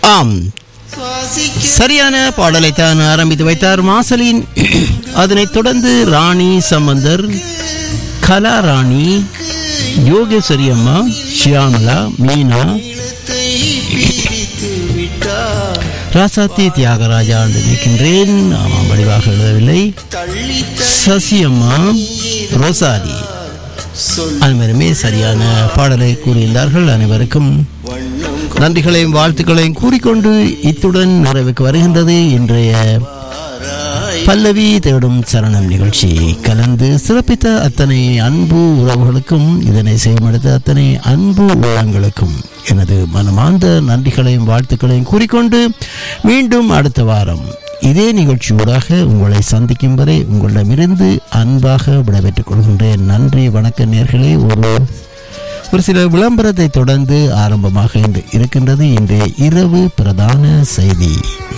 ஆம் சரியான பாடலை தான் ஆரம்பித்து வைத்தார் மாசலின் அதனைத் தொடர்ந்து ராணி சம்பந்தர் கலாராணி யோகேஸ்வரி அம்மா ஷியாமலா மீனா ராசாத்தி தியாகராஜா என்று நிற்கின்றேன் ஆமாம் வடிவாக எழுதவில்லை சசி அம்மா ரோசாரி அனைவருமே சரியான பாடலை கூறியிருந்தார்கள் அனைவருக்கும் நன்றிகளையும் வாழ்த்துக்களையும் கூறிக்கொண்டு இத்துடன் நிறைவுக்கு வருகின்றது இன்றைய பல்லவி தேடும் சரணம் நிகழ்ச்சி கலந்து சிறப்பித்த அத்தனை அன்பு உறவுகளுக்கும் இதனை செய்யமடுத்த அத்தனை அன்பு உள்ளங்களுக்கும் எனது மனமார்ந்த நன்றிகளையும் வாழ்த்துக்களையும் கூறிக்கொண்டு மீண்டும் அடுத்த வாரம் இதே நிகழ்ச்சியூடாக உங்களை சந்திக்கும் வரை உங்களிடமிருந்து அன்பாக விடைபெற்றுக் கொள்கின்றேன் நன்றி வணக்க நேர்களே ஒரு ஒரு சில விளம்பரத்தை தொடர்ந்து ஆரம்பமாக இருக்கின்றது இன்றைய இரவு பிரதான செய்தி